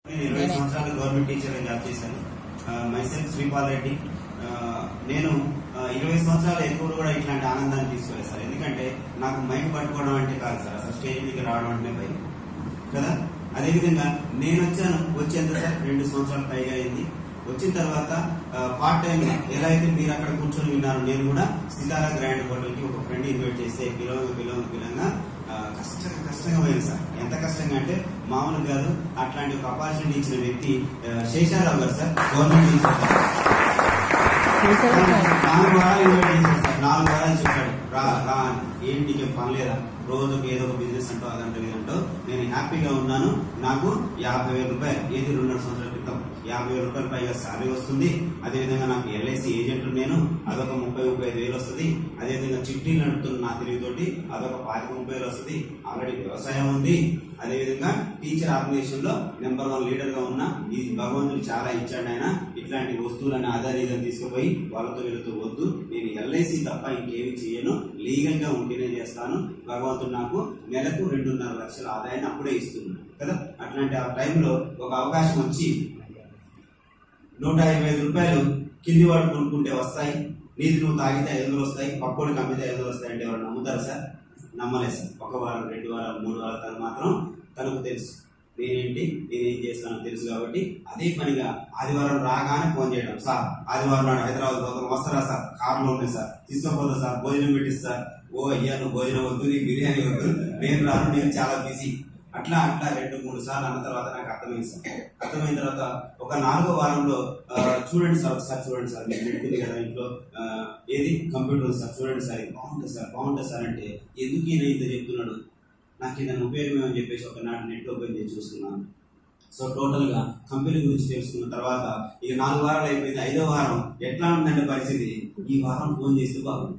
నేను ఇరవై సంవత్సరాలు గవర్నమెంట్ టీచర్గా జాబ్ చేశాను మైసెల్ఫ్ శ్రీపాల్ రెడ్డి ఆ, నేను ఆ, ఇరవై సంవత్సరాలు ఎక్కువ కూడా ఇట్లాంటి ఆనందాన్ని తీసుకోలేదు సార్ ఎందుకంటే నాకు మైక్ పట్టుకోవడం అంటే కాదు సార్ అసలు స్టేజ్ మీదకి రావడం అంటే భయం కదా అదేవిధంగా నేను వచ్చాను వచ్చేంత సార్ రెండు సంవత్సరాలు పైగా అయింది వచ్చిన తర్వాత పార్ట్ టైం ఎలా అయితే మీరు అక్కడ కూర్చొని విన్నారు నేను కూడా సితారా గ్రాండ్ హోటల్ కి ఒక ఫ్రెండ్ ఇన్వైట్ చేస్తే పిలవంగా పిలవంగా పిలంగా కష్టంగా కష్టంగా పోయింది సార్ ఎంత కష్టంగా అంటే మామూలు కాదు అట్లాంటి ఒక ఆపర్చునిటీ ఇచ్చిన వ్యక్తి ఆ, శేషారావు గారు సార్ గవర్నమెంట్ టీచర్ సార్. నాలుగు వారాలు ఇన్వైట్ చేశాడు సార్ నాలుగు వారాలు చెప్పాడు రా రా అని ఏంటి నీకేం పని లేదా రోజుకి ఏదో ఒక బిజినెస్ అంటో అదంటో ఇదంటో నేను హ్యాపీగా ఉన్నాను నాకు యాభై వేల రూపాయలు ఏది రెండున్నర సంవత్సరాల క్రితం యాభై వేల రూపాయలు పైగా శాలరీ వస్తుంది అదేవిధంగా నాకు ఎల్ఐసి ఏజెంట్ నేను అదొక ముప్పై ముప్పై ఐదు వేలు వస్తుంది అదేవిధంగా చిట్టీలు నడుపుతున్న నా తెలివితోటి అదొక పాతిక ముప్పై వేలు వస్తుంది ఆల్రెడీ వ్యవసాయం ఉంది అదేవిధంగా టీచర్ ఆర్గనైజేషన్ లో నెంబర్ వన్ లీడర్ గా ఉన్న ఈ భగవంతుడు చాలా ఇచ్చాడు ఆయన ఇట్లాంటి వస్తువులను ఆధారీతం తీసుకుపోయి వాళ్ళతో వీళ్ళతో వద్దు నేను ఎల్ఐసి తప్ప ఇంకేమి చేయను లీగల్ గా ఉంటేనే చేస్తాను భగవంతుడు నాకు నెలకు రెండున్నర లక్షల ఆదాయాన్ని అప్పుడే ఇస్తున్నాడు కదా అట్లాంటి ఆ టైంలో ఒక అవకాశం వచ్చి నూట ఇరవై ఐదు రూపాయలు కింది వాడు కొనుక్కుంటే వస్తాయి నీది నువ్వు తాగితే ఐదు వందలు వస్తాయి పక్కోడికి అమ్మితే ఐదు వందలు వస్తాయి అంటే ఎవరు నమ్ముతారు సార్ నమ్మలేదు సార్ ఒక వారం రెండు వారాలు మూడు వారాల తర్వాత మాత్రం తనకు తెలుసు నేనేంటి నేనేం చేస్తానో తెలుసు కాబట్టి అదే పనిగా ఆదివారం రాగానే ఫోన్ చేయడం సార్ ఆదివారం నాడు హైదరాబాద్ పోతాం వస్తారా సార్ కారులో ఉన్నాయి సార్ తీసుకోపోతా సార్ భోజనం పెట్టిస్తా ఓ అయ్యా నువ్వు భోజనం వద్దు నీ బిర్యానీ వద్దు నేను రాను నేను చాలా బిజీ అట్లా అట్లా రెండు మూడు సార్లు అన్న తర్వాత నాకు అర్థమైంది సార్ అర్థమైన తర్వాత ఒక నాలుగో వారంలో ఆ, చూడండి సార్ ఒకసారి చూడండి సార్ మీరు నెట్ ఉంది కదా ఇంట్లో ఆ, ఏది కంప్యూటర్ ఉంది సార్ చూడండి సార్ ఇది బాగుంటుంది సార్ బాగుంటుంది సార్ అంటే ఎందుకు ఈయన ఇంత చెప్తున్నాడు నాకు ఏదైనా ఉపయోగం అని చెప్పేసి ఒక నాటి నెట్ ఓపెన్ చేసి చూసుకున్నాను సో టోటల్ గా కంపెనీ గురించి తెలుసుకున్న తర్వాత ఇక నాలుగు వారాలు అయిపోయింది ఐదో వారం ఎట్లా ఉందంటే పరిస్థితి ఈ వారం ఫోన్ చేస్తే బాగుంది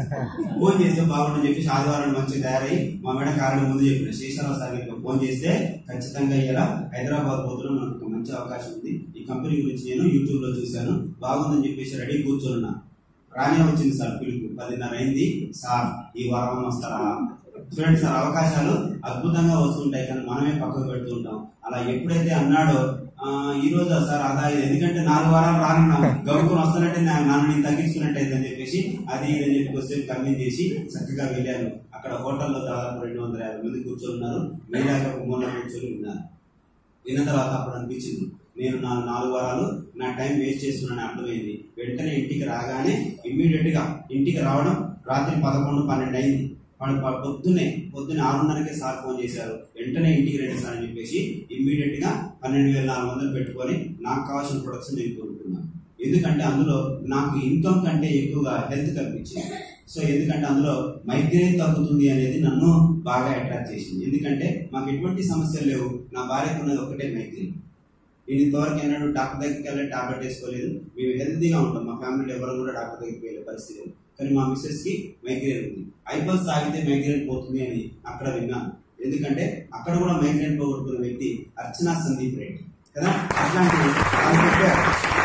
ఫోన్ చేస్తే బాగుండని చెప్పేసి ఆదివారం మంచి తయారై మా మేడం కారణం ముందు చెప్పిన శేషారావు సార్ గారికి ఫోన్ చేస్తే ఖచ్చితంగా ఇలా హైదరాబాద్ పోతున్నాం నాకు ఒక మంచి అవకాశం ఉంది ఈ కంపెనీ గురించి నేను యూట్యూబ్ లో చూశాను బాగుందని చెప్పేసి రెడీ కూర్చొని రానే వచ్చింది సార్ పిలుపు పదిన్నర అయింది సార్ ఈ వారం వస్తారా చూడండి సార్ అవకాశాలు అద్భుతంగా వస్తుంటాయి కానీ మనమే పక్కకు పెడుతుంటాం అలా ఎప్పుడైతే అన్నాడో ఆ, ఈ రోజు సార్ అదా ఇది ఎందుకంటే నాలుగు వారాలు రానున్నా గౌరవం వస్తున్నట్టే నా- నన్ను నేను తగ్గించుకున్నట్టయితే అని చెప్పేసి అది ఇది అని చెప్పి వస్తే కన్విన్స్ చేసి చక్కగా వెళ్ళాను అక్కడ హోటల్లో దాదాపు రెండు వందల యాభై మంది కూర్చొని ఉన్నారు మీడియా ఒక మూల కూర్చొని ఉన్నారు విన్న తర్వాత అప్పుడు అనిపించింది నేను నా నాలుగు వారాలు నా టైం వేస్ట్ చేస్తున్నానని అర్థమైంది వెంటనే ఇంటికి రాగానే ఇమ్మీడియట్ గా ఇంటికి రావడం రాత్రి పదకొండు పన్నెండు అయింది వాడు ప- పొద్దున్నే పొద్దున్నే ఆరున్నరకే సార్ ఫోన్ చేశారు వెంటనే ఇంటికి రండి సార్ అని చెప్పేసి ఇమ్మీడియట్ గా పన్నెండు వేల నాలుగు వందలు పెట్టుకొని నాకు కావాల్సిన ప్రొడక్ట్స్ నేను కొనుక్కున్నాను ఎందుకంటే అందులో నాకు ఇన్కమ్ కంటే ఎక్కువగా హెల్త్ కనిపించింది సో ఎందుకంటే అందులో మైగ్రేన్ తగ్గుతుంది అనేది నన్ను బాగా అట్రాక్ట్ చేసింది ఎందుకంటే మాకు ఎటువంటి సమస్యలు లేవు నా భార్యకు ఉన్నది ఒకటే మైగ్రేన్ నేను ఇంతవరకు ఎన్నడూ డాక్టర్ దగ్గరికి వెళ్ళి టాబ్లెట్ వేసుకోలేదు మేము హెల్తీగా ఉంటాం మా ఫ్యామిలీలో ఎవరు కూడా డాక్టర్ దగ్గరికి వెళ్ళే పరిస్థితి లేదు కానీ మా మిస్సెస్ కి మైగ్రేన్ ఉంది ఐపల్స్ తాగితే మైగ్రేన్ పోతుంది అని అక్కడ విన్నాను ఎందుకంటే అక్కడ కూడా మైగ్రేన్ పోగొట్టుకున్న వ్యక్తి అర్చనా సందీప్ రెడ్డి కదా అట్లాంటి వాళ్ళు చెప్పారు.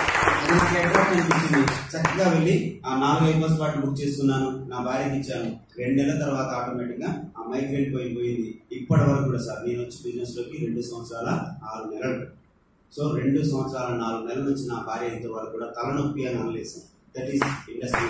నాకు అట్రాక్ట్ అనిపించింది చక్కగా వెళ్ళి ఆ నాలుగు ఐపల్స్ పాటు బుక్ చేసుకున్నాను నా భార్యకి ఇచ్చాను రెండు నెలల తర్వాత ఆటోమేటిక్ గా ఆ మైగ్రేన్ పోయిపోయింది ఇప్పటి వరకు కూడా సార్ నేను వచ్చి బిజినెస్ లోకి రెండు సంవత్సరాల ఆరు నెలలు సో రెండు సంవత్సరాల నాలుగు నెలల నుంచి నా భార్య ఇంతవరకు కూడా తలనొప్పి అని అనలేదు సార్ దట్ ఈస్ ఇండస్ట్రీ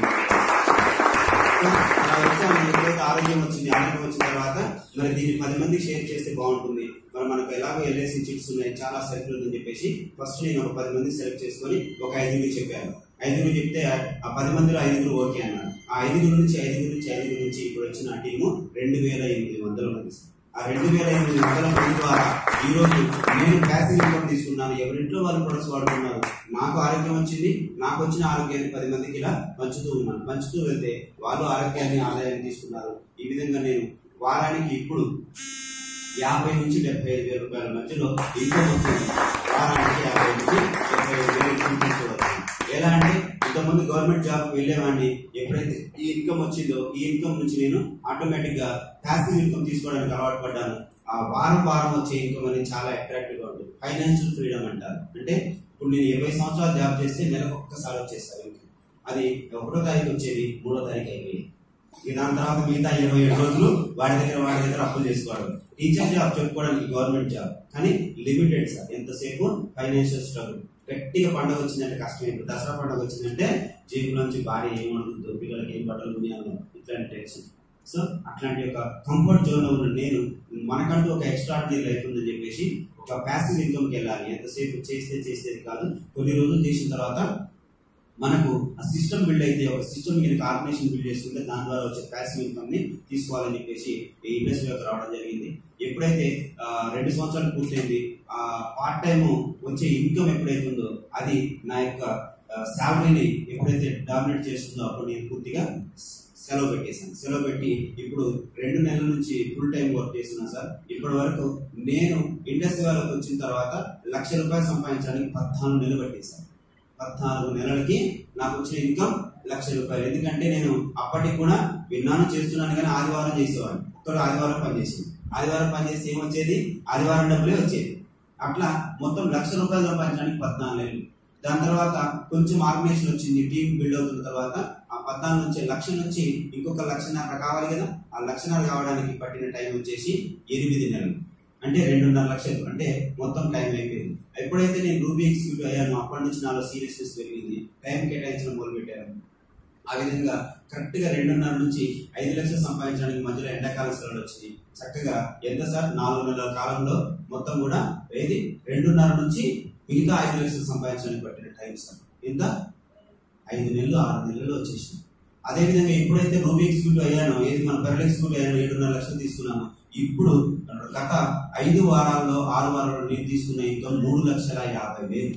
అలా వచ్చాము ఎప్పుడైతే ఆరోగ్యం వచ్చింది ఆరోగ్యం వచ్చిన తర్వాత మరి దీన్ని పది మందికి షేర్ చేస్తే బాగుంటుంది మరి మనకు ఎలాగో ఎల్ఐసి చిట్స్ ఉన్నాయి చాలా సరుకులు ఉందని చెప్పేసి ఫస్ట్ నేను ఒక పది మంది సెలెక్ట్ చేసుకొని ఒక ఐదుగురు చెప్పాను ఐదుగురు చెప్తే ఆ పది మందిలో ఐదుగురు ఓకే అన్నారు ఆ ఐదుగురు నుంచి ఐదుగురు నుంచి ఐదుగురు నుంచి ఇప్పుడు వచ్చిన టీము రెండు వేల ఎనిమిది వందల మంది సార్. ఆ రెండు వేల ఎనిమిది వందల మంది ద్వారా ఈ రోజు నేను ప్యాసింగ్ ఇన్కమ్ తీసుకున్నాను ఎవరింట్లో వాళ్ళు ప్రొడక్ట్స్ వాడుతున్నారు నాకు ఆరోగ్యం వచ్చింది నాకు వచ్చిన ఆరోగ్యాన్ని పది మందికి ఇలా పంచుతూ ఉన్నాను పంచుతూ వెళ్తే వాళ్ళు ఆరోగ్యాన్ని ఆదాయాన్ని తీసుకున్నారు ఈ విధంగా నేను వారానికి ఇప్పుడు యాభై నుంచి డెబ్బై ఐదు వేల రూపాయల మధ్యలో ఇన్కమ్ వస్తుంది వారానికి యాభై నుంచి డెబ్బై ఐదు వేలు ఇన్కమ్ తీసుకోవచ్చు ఎలా అంటే ఇంతకుముందు గవర్నమెంట్ జాబ్ వెళ్ళేవాడిని ఎప్పుడైతే ఈ ఇన్కమ్ వచ్చిందో ఈ ఇన్కమ్ నుంచి నేను ఆటోమేటిక్ గా ప్యాసివ్ ఇన్కమ్ తీసుకోవడానికి అలవాటు పడ్డాను ఆ వారం వారం వచ్చే ఇన్కమ్ అనేది చాలా అట్రాక్టివ్ గా ఉంటుంది ఫైనాన్షియల్ ఫ్రీడమ్ అంటారు అంటే ఇప్పుడు నేను ఇరవై సంవత్సరాలు జాబ్ చేస్తే నెలకు ఒక్కసారి వచ్చేస్తారు ఇన్కమ్ అది ఒకటో తారీఖు వచ్చేది మూడో తారీఖు అయిపోయింది ఇక దాని తర్వాత మిగతా ఇరవై ఏడు రోజులు వాడి దగ్గర వాడి దగ్గర అప్పులు చేసుకోవడం టీచర్ జాబ్ చెప్పుకోవడానికి గవర్నమెంట్ జాబ్ కానీ లిమిటెడ్ సార్ ఎంతసేపు ఫైనాన్షియల్ స్ట్రగుల్ గట్టిగా పండుగ వచ్చిందంటే కష్టం ఇప్పుడు దసరా పండుగ వచ్చిందంటే జేబులోంచి భార్య ఏం అడుగుతుందో పిల్లలకి ఏం బట్టలు కొనియాలో ఇట్లాంటి టెన్షన్ సో అట్లాంటి ఒక కంఫర్ట్ జోన్ లో ఉన్న నేను మనకంటూ ఒక ఎక్స్ట్రాడినరీ లైఫ్ ఉందని చెప్పేసి ఒక ప్యాసివ్ ఇన్కమ్కి వెళ్ళాలి ఎంతసేపు చేస్తే చేసేది కాదు కొన్ని రోజులు చేసిన తర్వాత మనకు ఆ సిస్టమ్ బిల్డ్ అయితే ఒక సిస్టమ్ మీద ఆర్గనైజేషన్ బిల్డ్ చేసుకుంటే దాని ద్వారా వచ్చే ప్యాసివ్ ఇన్కమ్ ని తీసుకోవాలని చెప్పేసి ఈ ఇండస్ట్రీలోకి రావడం జరిగింది ఎప్పుడైతే ఆ, రెండు సంవత్సరాలు పూర్తయింది ఆ పార్ట్ టైం వచ్చే ఇన్కమ్ ఎప్పుడైతే ఉందో అది నా యొక్క శాలరీని ఎప్పుడైతే డామినేట్ చేస్తుందో అప్పుడు నేను పూర్తిగా సెలవు పెట్టేశాను సెలవు పెట్టి ఇప్పుడు రెండు నెలల నుంచి ఫుల్ టైం వర్క్ చేస్తున్నాను సార్ ఇప్పటి వరకు నేను ఇండస్ట్రీ వాళ్ళకి వచ్చిన తర్వాత లక్ష రూపాయలు సంపాదించడానికి పద్నాలుగు నెలలు పట్టేశాను పద్నాలుగు నెలలకి నాకు వచ్చిన ఇన్కమ్ లక్ష రూపాయలు ఎందుకంటే నేను అప్పటికి కూడా విన్నాను చేస్తున్నాను కానీ ఆదివారం చేసేవాడిని ఒక్కడు ఆదివారం పనిచేసింది ఆదివారం పనిచేస్తే ఏమొచ్చేది ఆదివారం డబ్బులే వచ్చేది అట్లా మొత్తం లక్ష రూపాయలు సంపాదించడానికి పద్నాలుగు నెలలు దాని తర్వాత కొంచెం ఆర్గనైజేషన్ వచ్చింది టీం బిల్డ్ అవుతున్న తర్వాత ఆ పద్నాలుగు నుంచి లక్ష నుంచి ఇంకొక లక్షన్నర కావాలి కదా ఆ లక్షన్నర కావడానికి పట్టిన టైం వచ్చేసి ఎనిమిది నెలలు అంటే రెండున్నర లక్షలు అంటే మొత్తం టైం అయిపోయింది ఎప్పుడైతే నేను రూబీ ఎగ్జిక్యూటివ్ అయ్యానో అప్పటి నుంచి నాలో సీరియస్నెస్ పెరిగింది టైం కేటాయించడం మొదలు పెట్టాను ఆ విధంగా కరెక్ట్ గా రెండున్నర నుంచి ఐదు లక్షలు సంపాదించడానికి మధ్యలో ఎండాకాలం సెలవులు వచ్చినాయి చక్కగా ఎంత సార్ నాలుగు నెలల కాలంలో మొత్తం కూడా ఏది రెండున్నర నుంచి మిగతా ఐదు లక్షలు సంపాదించడానికి పట్టిన టైం సార్ ఎంత ఐదు నెలలు ఆరు నెలలు వచ్చేసింది అదే విధంగా ఎప్పుడైతే రూబీ ఎగ్జిక్యూటివ్ అయ్యానో ఏది మన పెరల్ ఎగ్జిక్యూటివ్ అయ్యానో ఏడున్నర లక్షలు తీసుకున్నాను ఇప్పుడు గత ఐదు వారాల్లో ఆరు వారాల్లో నేను తీసుకున్న ఇన్కమ్ మూడు లక్షల యాభై వేలు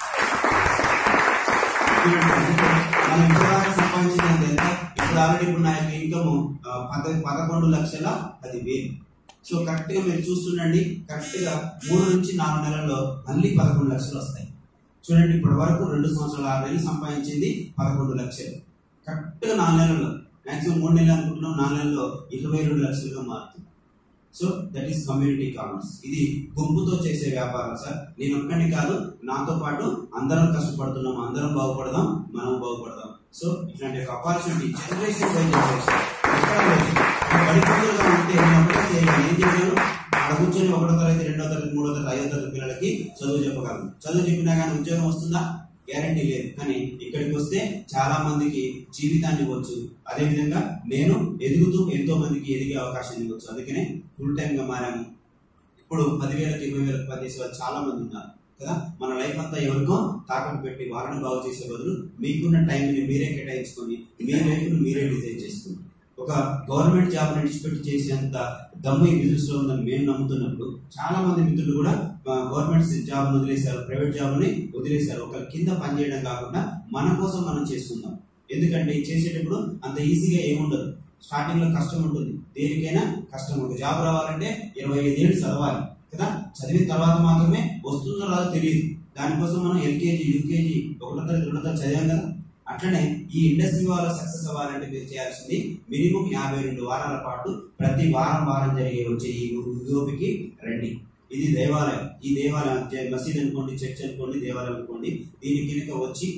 మనం ఇప్పుడు సంపాదించినంత ఎంత ఇప్పుడు ఆల్రెడీ ఇప్పుడు నా యొక్క ఇన్కమ్ పద పదకొండు లక్షల పది వేలు సో కరెక్ట్ గా మీరు చూస్తుండండి కరెక్ట్ గా మూడు నుంచి నాలుగు నెలల్లో మళ్ళీ పదకొండు లక్షలు వస్తాయి చూడండి ఇప్పటి వరకు రెండు సంవత్సరాలు ఆరు నెలలు సంపాదించింది పదకొండు లక్షలు కరెక్ట్ గా నాలుగు నెలల్లో మాక్సిమం మూడు నెలలు అనుకుంటున్నాం నాలుగు నెలల్లో ఇరవై రెండు లక్షలుగా మారుతుంది so that is community commerce ఇది గుంపుతో చేసే వ్యాపారం సార్ నేను ఒక్కడిని కాదు నాతో పాటు అందరం కష్టపడుతున్నాం అందరం బాగుపడదాం మనం బాగుపడదాం సో ఇట్లాంటి ఒక ఆపర్చునిటీ జనరేషన్ బై జనరేషన్ ఎక్కడ లేదు. పడిపోతులుగా ఉంటే నేను ఒకటే చేయాలి ఏం చేయగలను అక్కడ కూర్చొని ఒకటో తరగతి రెండో తరగతి మూడో తరగతి ఐదో తరగతి పిల్లలకి చదువు చెప్పగలను చదువు చెప్పినా కానీ ఉద్యోగం వస్తుందా గ్యారంటీ లేదు కానీ ఇక్కడికి వస్తే చాలా మందికి జీవితాన్ని ఇవ్వచ్చు అదే విధంగా నేను ఎదుగుతూ ఎంతో మందికి ఎదిగే అవకాశం ఇవ్వచ్చు అందుకనే ఫుల్ టైం గా మారాము ఇప్పుడు పదివేలకు ఇరవై వేలకు పనిచేసే వాళ్ళు చాలా మంది ఉన్నారు కదా మన లైఫ్ అంతా ఎవరికో తాకట్టు పెట్టి వాళ్ళని బాగు చేసే బదులు మీకున్న టైంని మీరే కేటాయించుకొని మీ లైఫ్ను మీరే డిజైన్ చేసుకోండి ఒక గవర్నమెంట్ జాబ్ విడిచిపెట్టి చేసేంత దమ్ము ఈ బిజినెస్ లో ఉందని మేము నమ్ముతున్నప్పుడు చాలా మంది మిత్రులు కూడా గవర్నమెంట్ జాబ్ వదిలేశారు ప్రైవేట్ జాబ్ ని వదిలేశారు ఒక కింద పనిచేయడం కాకుండా మన కోసం మనం చేసుకుందాం ఎందుకంటే ఇది చేసేటప్పుడు అంత ఈజీగా ఏముండదు స్టార్టింగ్ లో కష్టం ఉంటుంది దేనికైనా కష్టం ఒక జాబ్ రావాలంటే ఇరవై ఐదేళ్ళు చదవాలి కదా చదివిన తర్వాత మాత్రమే వస్తుందో రాదో తెలియదు దానికోసం మనం ఎల్కేజీ యూకేజీ ఒకటో తరగతి రెండో తరగతి చదివాం కదా అట్లనే ఈ ఇండస్ట్రీ వాళ్ళు సక్సెస్ అవ్వాలంటే మీరు చేయాల్సింది మినిమం యాభై రెండు వారాల పాటు ప్రతి వారం వారం జరిగే వచ్చే ఈ యూరోపికి రండి ఇది దేవాలయం ఈ దేవాలయం జ- మసీద్ అనుకోండి చర్చ్ అనుకోండి దేవాలయం అనుకోండి దీని కింద వచ్చి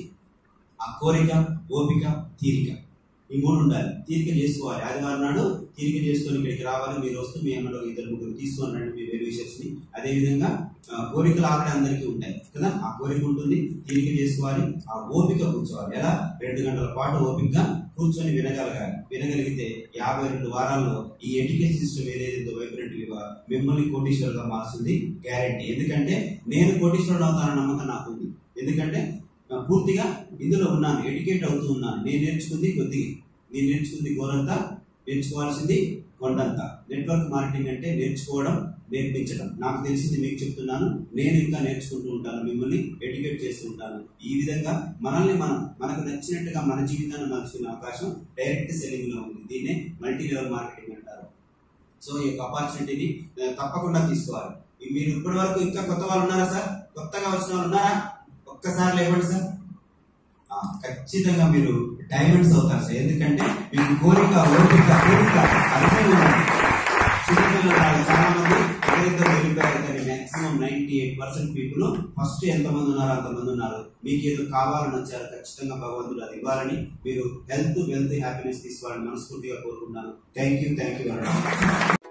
ఆ కోరిక ఓపిక తీరిక ఈ మూడు ఉండాలి తీరిక చేసుకోవాలి ఆదివారం నాడు తీరిక చేసుకొని ఇక్కడికి రావాలి మీరు వస్తూ మీ అమ్మలో ఇద్దరు ముగ్గురు తీసుకొని రండి మీ వెల్ విషెస్ ని అదే విధంగా ఆ, కోరికలు ఆల్రెడీ అందరికీ ఉంటాయి కదా ఆ కోరిక ఉంటుంది తీరిక చేసుకోవాలి ఆ ఓపిక కూర్చోవాలి ఎలా రెండు గంటల పాటు ఓపికగా కూర్చొని వినగలగాలి వినగలిగితే యాభై రెండు వారాల్లో ఈ ఎడ్యుకేషన్ సిస్టమ్ ఏదైతే వైబ్రెంట్ గా మిమ్మల్ని కోటీశ్వరుగా మారుస్తుంది గ్యారంటీ ఎందుకంటే నేను కోటీశ్వరుడు అవుతానన్న నమ్మకం నాకు ఉంది ఎందుకంటే ఆ, పూర్తిగా ఇందులో ఉన్నాను ఎడ్యుకేట్ అవుతూ ఉన్నాను నేను నేర్చుకుంది కొద్దిగా నేను నేర్చుకుంది గోరంతా నేర్చుకోవాల్సింది కొండంతా నెట్వర్క్ మార్కెటింగ్ అంటే నేర్చుకోవడం నేర్పించడం నాకు తెలిసింది మీకు చెప్తున్నాను నేను ఇంకా నేర్చుకుంటూ ఉంటాను మిమ్మల్ని ఎడ్యుకేట్ చేస్తూ ఉంటాను ఈ విధంగా మనల్ని మనం మనకు నచ్చినట్టుగా మన జీవితాన్ని మలుచుకునే అవకాశం డైరెక్ట్ సెల్లింగ్ లో ఉంది దీన్నే మల్టీ లెవెల్ మార్కెటింగ్ అంటారు సో ఈ యొక్క ఆపర్చునిటీని ఆ, తప్పకుండా తీసుకోవాలి ఈ మీరు ఇప్పటి వరకు ఇంకా కొత్త వాళ్ళు ఉన్నారా సార్ కొత్తగా వచ్చిన వాళ్ళు ఉన్నారా ఒక్కసారి లేవండి సార్ ఆ, ఖచ్చితంగా మీరు డైమండ్స్ అవుతారు సార్ ఎందుకంటే మీకు కోరిక ఓపిక కోరిక అర్థం ఉంది చిన్నపిల్లలు వాళ్ళు చాలా మంది ఇద్దరిద్దరు వెళ్ళిపోయారు కానీ maximum ninety eight percent people లో ఫస్ట్ ఎంతమంది ఉన్నారు అంతమంది ఉన్నారు మీకు ఏదో కావాలని వచ్చారు ఖచ్చితంగా భగవంతుడు అది ఇవ్వాలని మీరు హెల్త్ వెల్త్ హ్యాపీనెస్ తీసుకోవాలని మనస్ఫూర్తిగా కోరుకుంటున్నాను థ్యాంక్ యూ థ్యాంక్ యూ